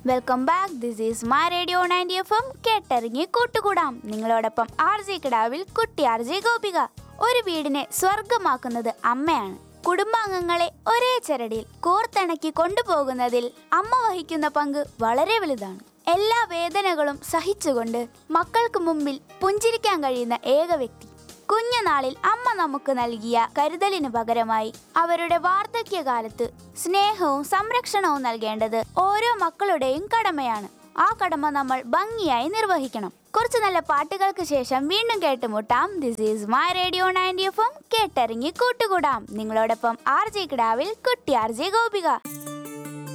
welcome back this is my radio ninety F M കേട്ടിറങ്ങി കൂട്ടുകൂടാം നിങ്ങളോടൊപ്പം ആർ ജെ കിടാവിൽ കുട്ടി ആർ ജെ ഗോപിക ഒരു വീടിനെ സ്വർഗമാക്കുന്നത് അമ്മയാണ് കുടുംബാംഗങ്ങളെ ഒരേ ചരടിൽ കോർത്തിണക്കി കൊണ്ടുപോകുന്നതിൽ അമ്മ വഹിക്കുന്ന പങ്ക് വളരെ വലുതാണ് എല്ലാ വേദനകളും സഹിച്ചുകൊണ്ട് മക്കൾക്ക് മുമ്പിൽ പുഞ്ചിരിക്കാൻ കഴിയുന്ന ഏക വ്യക്തി കുഞ്ഞുനാളിൽ അമ്മ നമുക്ക് നൽകിയ കരുതലിന് പകരമായി അവരുടെ വാർദ്ധക്യകാലത്ത് സ്നേഹവും സംരക്ഷണവും നൽകേണ്ടത് ഓരോ മക്കളുടെയും കടമയാണ് ആ കടമ നമ്മൾ ഭംഗിയായി നിർവഹിക്കണം കുറച്ച് നല്ല പാട്ടുകൾക്ക് ശേഷം വീണ്ടും കേട്ടുമുട്ടാം this is my radio ninety F M കേട്ടിറങ്ങി കൂട്ടുകൂടാം നിങ്ങളോടൊപ്പം ആർ ജെ കിടാവിൽ കുട്ടി ആർ ജെ ഗോപിക